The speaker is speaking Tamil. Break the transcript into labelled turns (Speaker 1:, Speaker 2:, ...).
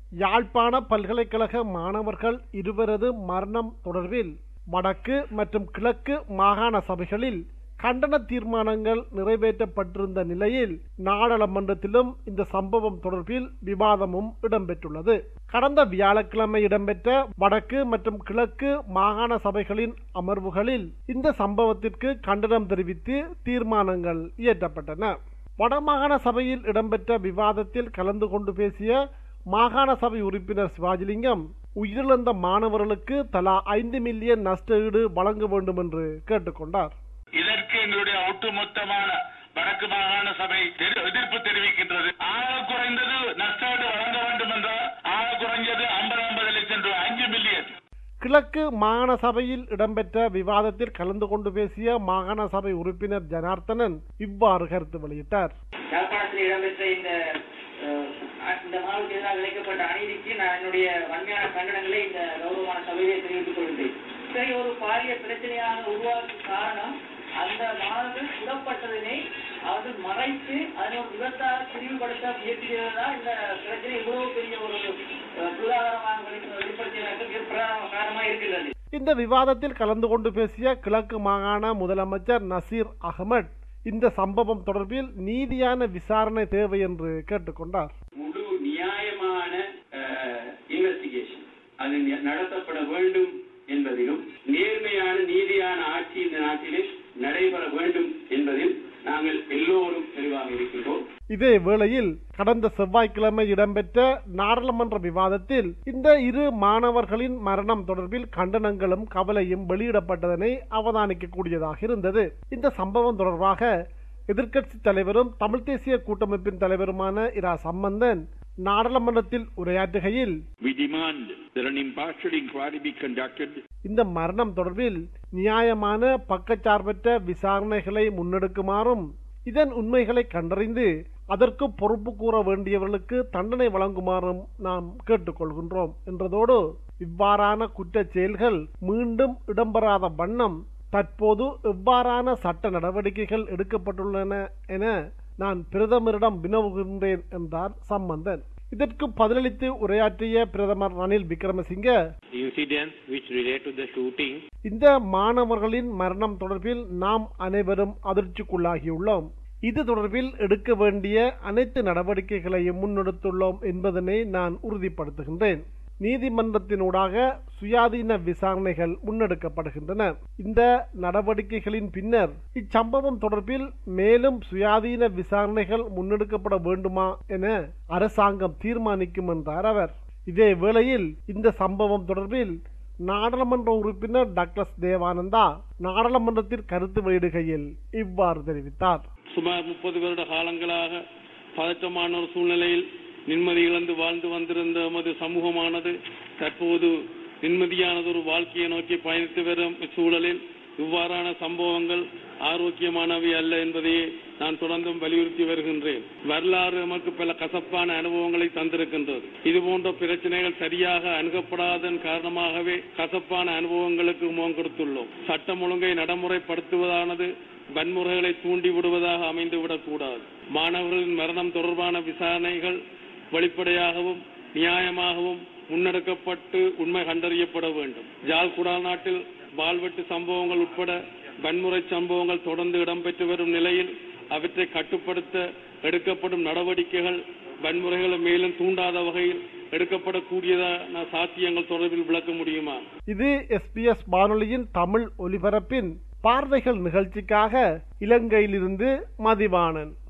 Speaker 1: யாழ்ப்பாண பல்கலைக்கழக மாணவர்கள் இருவரது மரணம் தொடர்பில் வடக்கு மற்றும் கிழக்கு மாகாண சபைகளில் கண்டன தீர்மானங்கள் நிறைவேற்றப்பட்டிருந்த நிலையில் நாடாளுமன்றத்திலும் இந்த சம்பவம் தொடர்பில் விவாதமும் இடம்பெற்றுள்ளது கடந்த வியாழக்கிழமை இடம்பெற்ற வடக்கு மற்றும் கிழக்கு மாகாண சபைகளின் அமர்வுகளில் இந்த சம்பவத்திற்கு கண்டனம் தெரிவித்து தீர்மானங்கள் இயற்றப்பட்டன வடமாகாண சபையில் இடம்பெற்ற விவாதத்தில் கலந்து கொண்டு பேசிய மாகாண சபை உறுப்பினர் சிவாஜிலிங்கம் உயிரிழந்த மாணவர்களுக்கு தலா ஐந்து மில்லியன் நஷ்ட ஈடு வழங்க வேண்டும் என்று கேட்டுக்கொண்டார்
Speaker 2: இதற்கு எங்களுடைய ஒட்டுமொத்தமான வடக்கு மாகாண சபை தெரி- எதிர்ப்பு தெரிவிக்கின்றது ஆக குறைந்தது நஷ்டாடு வழங்க வேண்டும் என்றால் ஆக குறைஞ்சது ஐம்பது ஐம்பது லட்சம் ரூபாய் அஞ்சு மில்லியன்
Speaker 1: கிழக்கு மாகாண சபையில் இடம்பெற்ற விவாதத்தில் கலந்து கொண்டு பேசிய மாகாண சபை உறுப்பினர் ஜனார்த்தனன் இவ்வாறு கருத்து வெளியிட்டார்
Speaker 3: யாழ்ப்பாணத்தில் இடம்பெற்ற இந்த அஹ், இந்த மாணவருக்கு எதிராக இழைக்கப்பட்ட அநீதிக்கு நான் என்னுடைய வன்மையான கண்டனங்களை இந்த கௌரவமான சபையிலே தெரிவித்துக் கொள்கிறேன் சரி ஒரு பாரிய பிரச்சனையாக உருவாக்கும் காரணம் அந்த மாணவர்கள் சுடப்பட்டதனை அது மறைத்து அதனை ஒரு விபத்தாக பிரிவுபடுத்த முயற்சிக்கிறதா இந்த பிரச்சனை இவ்வளவு பெரிய ஒரு அஹ், பொருளாதாரமாக வெளி- வெளிப்படுத்தியதற்கு மிக பிரதான காரணமாக இருக்கின்றது
Speaker 1: இந்த விவாதத்தில் கலந்து கொண்டு பேசிய கிழக்கு மாகாண முதலமைச்சர் நசீர் அகமட் இந்த சம்பவம் தொடர்பில் நீதியான விசாரணை தேவை என்று கேட்டுக்கொண்டார்
Speaker 4: முழு நியாயமான இன்வெஸ்டிகேஷன் அது நி- நடத்தப்பட வேண்டும் என்பதிலும் நேர்மையான நீதியான ஆட்சி இந்த நாட்டிலே நடைபெற வேண்டும் என்பதில் நாங்கள் எல்லோரும் தெளிவாக இருக்கின்றோம்
Speaker 1: இதே வேளையில் கடந்த செவ்வாய்க்கிழமை இடம்பெற்ற நாடாளுமன்ற விவாதத்தில் இந்த இரு மாணவர்களின் மரணம் தொடர்பில் கண்டனங்களும் கவலையும் வெளியிடப்பட்டதனை அவதானிக்கக்கூடியதாக இருந்தது இந்த சம்பவம் தொடர்பாக எதிர்க்கட்சி தலைவரும் தமிழ் தேசிய கூட்டமைப்பின் தலைவருமான இரா சம்பந்தன் நாடாளுமன்றத்தில் உரையாற்றுகையில்
Speaker 5: We demand that an impartial inquiry be conducted
Speaker 1: இந்த மரணம் தொடர்பில் நியாயமான பக்கச்சார்பற்ற விசாரணைகளை முன்னெடுக்குமாறும் இதன் உண்மைகளை கண்டறிந்து அதற்கு பொறுப்பு கூற வேண்டியவர்களுக்கு தண்டனை வழங்குமாறும் நாம் கேட்டுக்கொள்கின்றோம் என்றதோடு இவ்வாறான குற்றச் செயல்கள் மீண்டும் இடம்பெறாத வண்ணம் தற்போது எவ்வாறான சட்ட நடவடிக்கைகள் எடுக்கப்பட்டுள்ளன என நான் பிரதமரிடம் வினவுகின்றேன் என்றார் சம்பந்தன் இதற்கு பதிலளித்து உரையாற்றிய பிரதமர் Ranil Wickremesinghe
Speaker 6: incidents which relate to the shooting
Speaker 1: இந்த மாணவர்களின் மரணம் தொடர்பில் நாம் அனைவரும் அதிர்ச்சிக்குள்ளாகியுள்ளோம் இது தொடர்பில் எடுக்க வேண்டிய அனைத்து நடவடிக்கைகளையும் முன்னெடுத்துள்ளோம் என்பதனை நான் உறுதிப்படுத்துகின்றேன் நீதிமன்றத்தினூடாக சுயாதீன விசாரணைகள் முன்னெடுக்கப்படுகின்றன இந்த நடவடிக்கைகளின் பின்னர் இச்சம்பவம் தொடர்பில் மேலும் சுயாதீன விசாரணைகள் முன்னெடுக்கப்பட வேண்டுமா என அரசாங்கம் தீர்மானிக்கும் என்றார் அவர் இதே வேளையில் இந்த சம்பவம் தொடர்பில் நாடாளுமன்ற உறுப்பினர் டாக்டர் தேவானந்தா நாடாளுமன்றத்தில் கருத்து வெளியிடுகையில் இவ்வாறு தெரிவித்தார்
Speaker 6: சுமார் முப்பது வருட காலங்களாக பதற்றமான ஒரு சூழ்நிலையில் நிம்மதி இழந்து வாழ்ந்து வந்திருந்த எமது சமூகமானது தற்போது நிம்மதியானது ஒரு வாழ்க்கையை நோக்கி பயணித்து வரும் சூழலில் இவ்வாறான சம்பவங்கள் ஆரோக்கியமானவை அல்ல என்பதையே நான் தொடர்ந்தும் வலியுறுத்தி வருகின்றேன் வரலாறு நமக்கு பல கசப்பான அனுபவங்களை தந்திருக்கின்றது இது போன்ற பிரச்சனைகள் சரியாக அணுகப்படாதன் காரணமாகவே கசப்பான அனுபவங்களுக்கு முகம் கொடுத்துள்ளோம் சட்டம் ஒழுங்கை நடைமுறைப்படுத்துவதானது வன்முறைகளை தூண்டி விடுவதாக அமைந்துவிடக் கூடாது மாணவர்களின் மரணம் தொடர்பான விசாரணைகள் வெளிப்படையாகவும் நியாயமாகவும் முன்னெடுக்கப்பட்டு உண்மை கண்டறியப்பட வேண்டும் ஜாழ் குடாநாட்டில் வாள்வெட்டு சம்பவங்கள் உட்பட வன்முறை சம்பவங்கள் தொடர்ந்து இடம்பெற்று வரும் நிலையில் அவற்றை கட்டுப்படுத்த எடுக்கப்படும் நடவடிக்கைகள் வன்முறைகளை மேலும் தூண்டாத வகையில் எடுக்கப்படக்கூடியதான சாத்தியங்கள் தொடர்பில் விளக்க முடியுமா
Speaker 1: இது எஸ்பிஎஸ் வானொலியின் தமிழ் ஒலிபரப்பின் பார்வைகள் நிகழ்ச்சிக்காக இலங்கையிலிருந்து மதிவாணன்